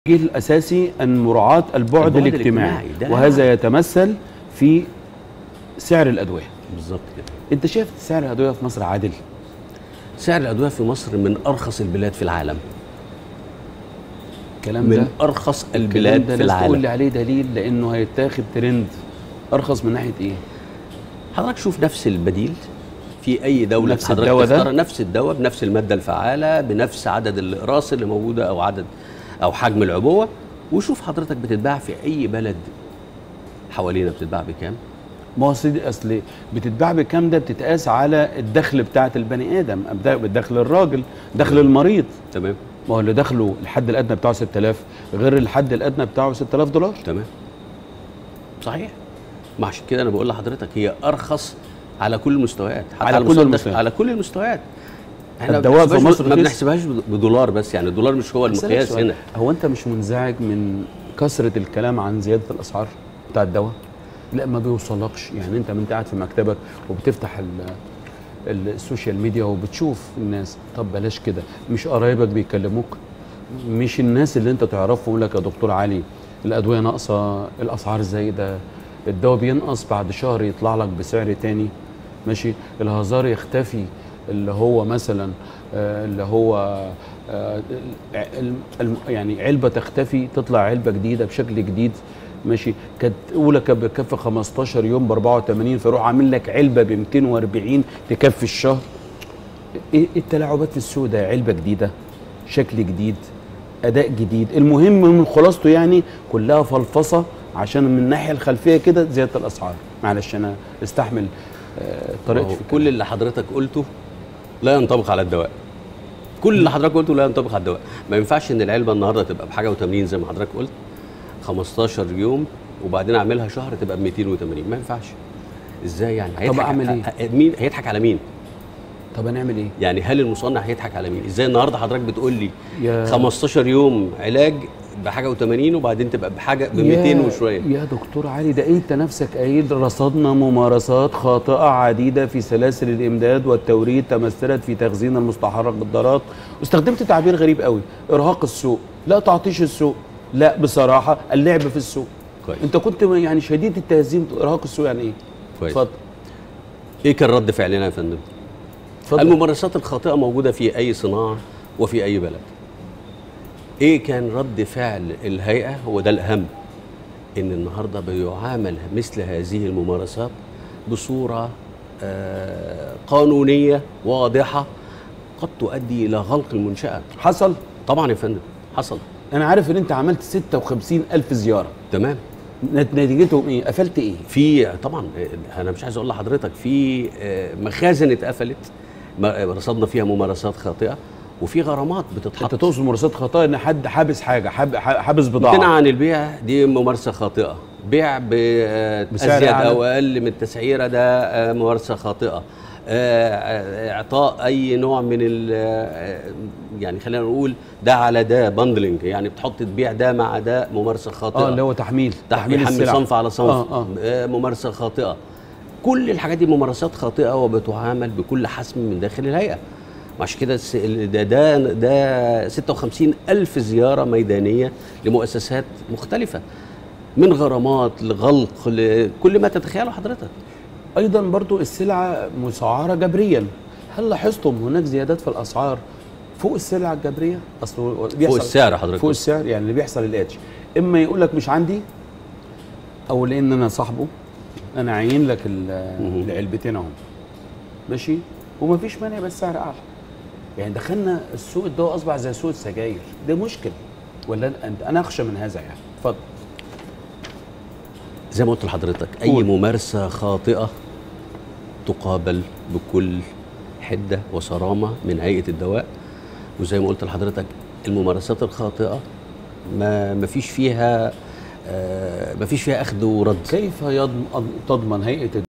التوجيه الاساسي ان مراعاه البعد, البعد الاجتماعي الاجتماعي، ده وهذا يتمثل في سعر الادويه بالظبط كده انت شايف سعر الادويه في مصر عادل سعر الادويه في مصر من ارخص البلاد في العالم الكلام من ده ارخص الكلام البلاد ده في لازم تقول لي العالم عليه دليل لانه هيتاخد ترند ارخص من ناحيه ايه حضرتك شوف نفس البديل في اي دوله نفس حضرتك الدواء ده؟ تختار نفس الدواء بنفس الماده الفعاله بنفس عدد الاقراص اللي موجوده او عدد او حجم العبوه وشوف حضرتك بتتباع في اي بلد حوالينا بتتباع بكام ما هو سيدي اصل بتتباع بكام ده بتتقاس على الدخل بتاعه البني ادم أبدأ بالدخل الراجل دخل المريض تمام ما هو اللي دخله الحد الادنى بتاعه 6000 غير الحد الادنى بتاعه 6000 دولار تمام صحيح ما عشان كده انا بقول لحضرتك هي ارخص على كل المستويات حتى على كل المستوى- المستويات. على كل المستويات احنا الدواء في بنحسبهاش- مصر ما رخيص؟ بنحسبهاش بدولار بس يعني الدولار مش هو أسألك المقياس سؤال، هنا هو انت مش منزعج من كثره الكلام عن زياده الاسعار بتاع الدواء لا ما بيوصلكش يعني انت من قاعد في مكتبك وبتفتح ال ال- السوشيال ميديا وبتشوف الناس طب بلاش كده مش قرايبك بيكلموك مش الناس اللي انت تعرفهم يقول لك يا دكتور علي الادويه ناقصه الاسعار زايده الدواء بينقص بعد شهر يطلع لك بسعر تاني ماشي الهزار يختفي اللي هو مثلا آه، اللي هو آه، الم- الم- يعني علبه تختفي تطلع علبه جديده بشكل جديد ماشي كانت اولى كانت بتكفي 15 يوم ب 84 فيروح عامل لك علبه ب 240 تكفي الشهر ايه إيه التلاعبات في السوق ده علبه جديده شكل جديد اداء جديد المهم من خلاصته يعني كلها فلفصه عشان من الناحيه الخلفيه كده زياده الاسعار معلش انا استحمل آه، طريقتي هو في كل اللي حضرتك قلته لا ينطبق على الدواء كل اللي حضرتك قلته لا ينطبق على الدواء ما ينفعش ان العلبه النهارده تبقى بحاجه و80 زي ما حضرتك قلت 15 يوم وبعدين اعملها شهر تبقى ب 280 ما ينفعش ازاي يعني هيضحك أعمل إيه؟ ه- ه- مين هيضحك على مين طب هنعمل ايه؟ يعني هل المصنع هيضحك على مين ازاي النهارده حضرتك بتقول لي يا 15 يوم علاج بحاجه و80 وبعدين تبقى بحاجه ب 200 يا- وشويه يا دكتور علي ده انت نفسك قايل رصدنا ممارسات خاطئه عديده في سلاسل الامداد والتوريد تمثلت في تخزين المستحضرات واستخدمت تعبير غريب قوي ارهاق السوق لا تعطيش السوق لا بصراحه اللعب في السوق كويس انت كنت يعني شديد التهزيم ارهاق السوق يعني ايه كويس اتفضل ايه كان رد فعلنا يا فندم اتفضل الممارسات الخاطئه موجوده في اي صناعه وفي اي بلد ايه كان رد فعل الهيئه هو ده الاهم ان النهارده بيعامل مثل هذه الممارسات بصوره آه، قانونيه واضحه قد تؤدي الى غلق المنشاه حصل طبعا يا فندم حصل انا عارف ان انت عملت 56 الف زياره تمام نت- نتيجتهم ايه قفلت ايه في طبعا آه، انا مش عايز اقول لحضرتك في آه، مخازن اتقفلت ما- رصدنا فيها ممارسات خاطئه وفي غرامات بتتحط انت تقصد مراسات خطأ ان حد حابس حاجه حاب- حابس بضاعه امتناع عن البيع دي ممارسه خاطئه بيع بسعر بأزيد أعلى. او اقل من التسعيره ده آه، ممارسه خاطئه آه، آه، اعطاء اي نوع من ال آه، يعني خلينا نقول ده على ده بندلنج يعني بتحط تبيع ده مع ده ممارسه خاطئه اه اللي هو تحميل تحميل السلع. صنف على صنف اه اه آه، ممارسه خاطئه كل الحاجات دي ممارسات خاطئه وبتعامل بكل حسم من داخل الهيئه عشان كده الس- ال- ده ده ده 56 ألف زيارة ميدانية لمؤسسات مختلفة من غرامات لغلق لكل ما تتخيله حضرتك ايضا برضو السلعه مسعره جبريا هل لاحظتم هناك زيادات في الاسعار فوق السلع الجبريه اصل فوق السعر حضرتك فوق السعر يعني اللي بيحصل الاتش اما يقول لك مش عندي او لان انا صاحبه انا عاين لك ال- مهم. العلبتين اهو ماشي ومفيش مانع بس سعر اعلى يعني دخلنا السوق الدواء اصبح زي سوق السجاير ده مشكله ولا انت انا اخشى من هذا يعني اتفضل زي ما قلت لحضرتك أي قول. ممارسة خاطئة تقابل بكل حدة وصرامة من هيئة الدواء وزي ما قلت لحضرتك الممارسات الخاطئة ما ما فيش فيها آه، ما فيش فيها أخذ ورد كيف يضم- تضمن هيئه